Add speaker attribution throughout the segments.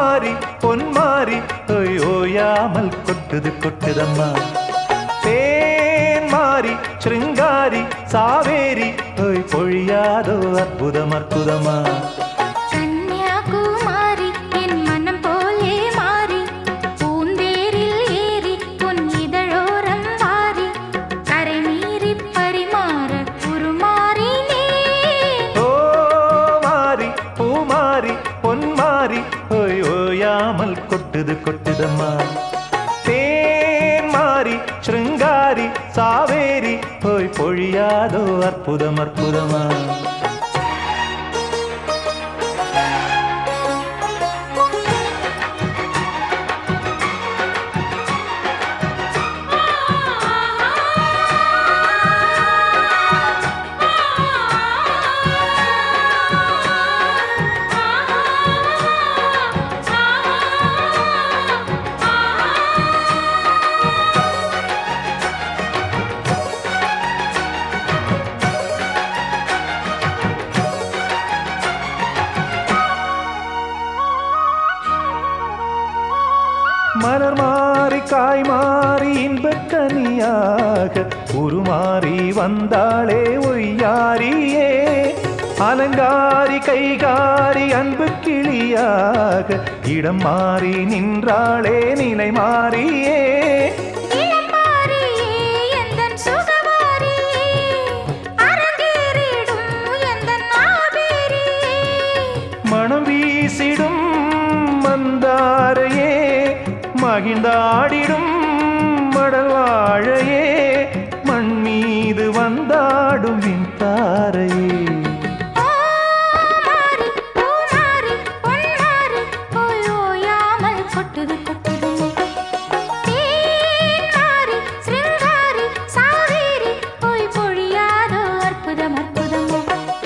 Speaker 1: பூமாரி பொன்மாரி ஓய் ஓயாமல் கொட்டுது கொட்டுதம்மா தேன் மாறி சிருங்காரி சாவேரி ஓய் பொழியாதோ அற்புதம் அற்புதமா
Speaker 2: கன்னியாகுமாரி என் மனம் போலே மாறி பூந்தேரில் ஏறி உன் இதழோரம் வாரி கரை மீறி பரிமாற உருமாறினே
Speaker 1: ஓ மாறி பூமாரி பொன்மாரி ஓய் ஓயாமல் கொட்டுது கொட்டுதம்மா தேன் மாறி சிருங்காரி சாவேரி ஓய் பொழியாதோ அற்புதம் அற்புதமா மலர் மாறி காய் மாறி இன்பக்கனியாக உருமாறி வந்தாளே ஒய்யாரியே அலங்காரி கைகாரி அன்பு கிளியாக இடம் மாறி நின்றாளே நிலை மாறியே
Speaker 2: இளம்பாரியே எந்தன் சுகவாரியே அரங்கேறிடும் எந்தன் ஆபேரியே
Speaker 1: மனம் வீசிடும் மந்தாரையே மகிழ்ந்தாடிடும் மடல் வாழையே மண் மீது வந்தாடும் தாரையே
Speaker 2: ஓ மாறி பூ மாறி பொன் மாறி போய் ஓயாமல் கொட்டுது கொட்டுது தேன் மாறி சிருங்காரி சாவேரி போய் பொழியாதோ அற்புதம் அற்புதமோ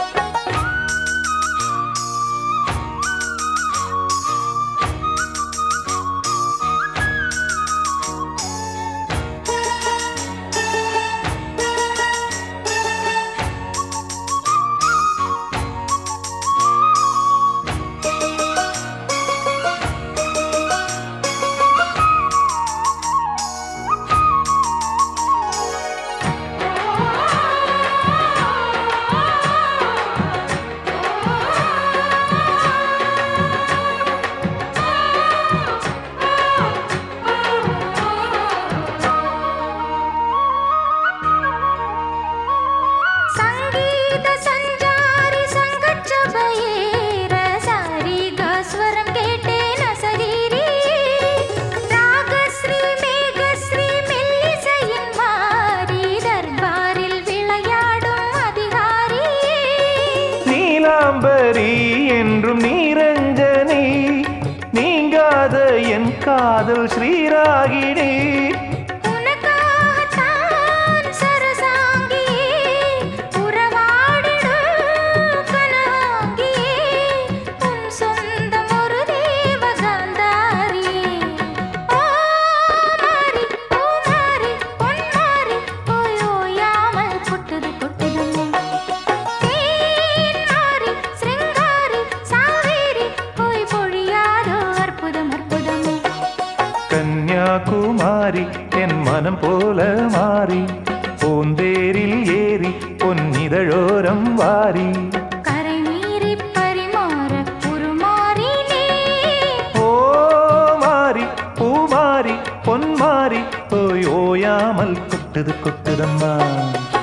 Speaker 2: சங்கீத சஞ்சாரி சங்கச்சபையேற சாரி கஸ்வரம் கேட்டேன் அசரீரி ராகஸ்ரீ மேகஸ்ரீ மெல்லிசையின் மாறி தர்பாரில் விளையாடும் அதிகாரி
Speaker 1: நீலாம்பரி என்றும் நீரஞ்சனி நீங்காத என் காதல் ஸ்ரீராகினி
Speaker 2: உனக்காகத்தான் சரசாங்கியே உறவாடிடும் கனகாங்கியே உன் சொந்தம் ஒரு தேவகாந்தாரியே ஓ மாறி பூ மாறி பொன் மாறி போய் ஓயாமல் கொட்டுது கொட்டுது தேன் மாறி சிருங்காரி சாவேரி போய் பொழியாதோ அற்புதம் அற்புதமே
Speaker 1: கன்னியாகுமாரி என் மனம் போல மாறி பூந்தேரில் ஏறி பொன்னிதழோரம் வாரி
Speaker 2: கரை மீறி பரிமாற உருமாறினே
Speaker 1: ஓ மாறி பூமாரி பொன்மாரி ஓய் ஓயாமல் கொட்டுது கொட்டுதம்மா